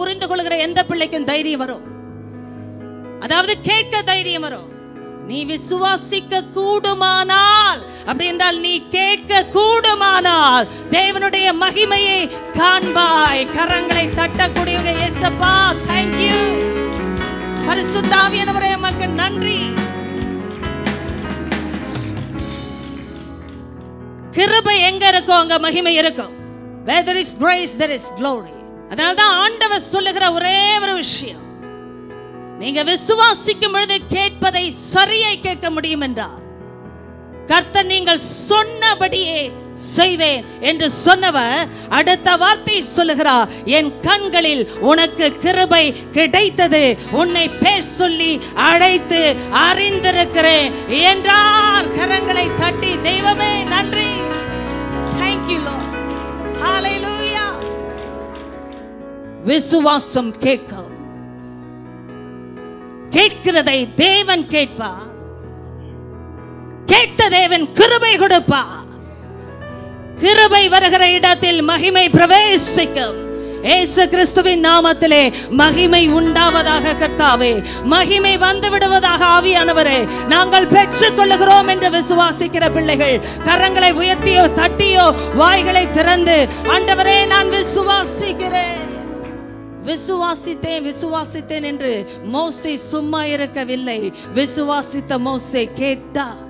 புரிந்து கொள்கிற எந்த பிள்ளைக்கும் தைரியம் வரும் அதாவது கேட்க தைரியம் வரும் நீ விசுவாசிக்க கூடுமானால் அப்படி என்றால் நீ கேட்க கூடுமானால் தேவனுடைய மகிமையை காண்பாய் கரங்களை தட்டக்கூடியவங்க ஏசப்பா தேங்க்யூ பரிசுத்தாவியானவரே எமக்கு நன்றி கிருபை எங்க இருக்கோ அங்க மகிமை இருக்கும் where there is grace there is glory அதனால தான் ஆண்டவர் சொல்லுகிற ஒரே ஒரு விஷயம் நீங்க விசுவாசிக்கும் பொழுது கேட்பதை சரியாய் கேட்க முடியும் என்றார் கர்த்தர் நீங்கள் சொன்னபடியே செய்வேன் என்று சொன்னவர் அடுத்த வார்த்தை சொல்லுகிறார் என் கண்களில் உனக்கு கிருபை கிடைத்தது உன்னை பேர் சொல்லி அழைத்து அறிந்திருக்கிறேன் என்றார் கரங்களை தட்டி தெய்வமே நன்றி தேங்க்யூ லார்ட் ஹalleluya விசுவாசம் கேட்கும் கேட்கிறதை தேவன் கேட்பார் கேட்ட தேவன் கிருபை கொடுப்பார் கிருபை வருகிற இடத்தில் மகிமை பிரவேசிக்கும் ஏசு கிறிஸ்துவின் நாமத்திலே மகிமை உண்டாவதாக கர்த்தாவே மகிமை வந்து விடுவதாக ஆவியானவரே நாங்கள் பெற்றுக் கொள்ளுகிறோம் என்று விசுவாசிக்கிற பிள்ளைகள் கரங்களை உயர்த்தியோ தட்டியோ வாய்களை திறந்து ஆண்டவரே நான் விசுவாசிக்கிறேன் விசுவாசித்தேன் விசுவாசித்தேன் என்று மோசே சும்மா இருக்கவில்லை விசுவாசித்த மோசே கேட்டார்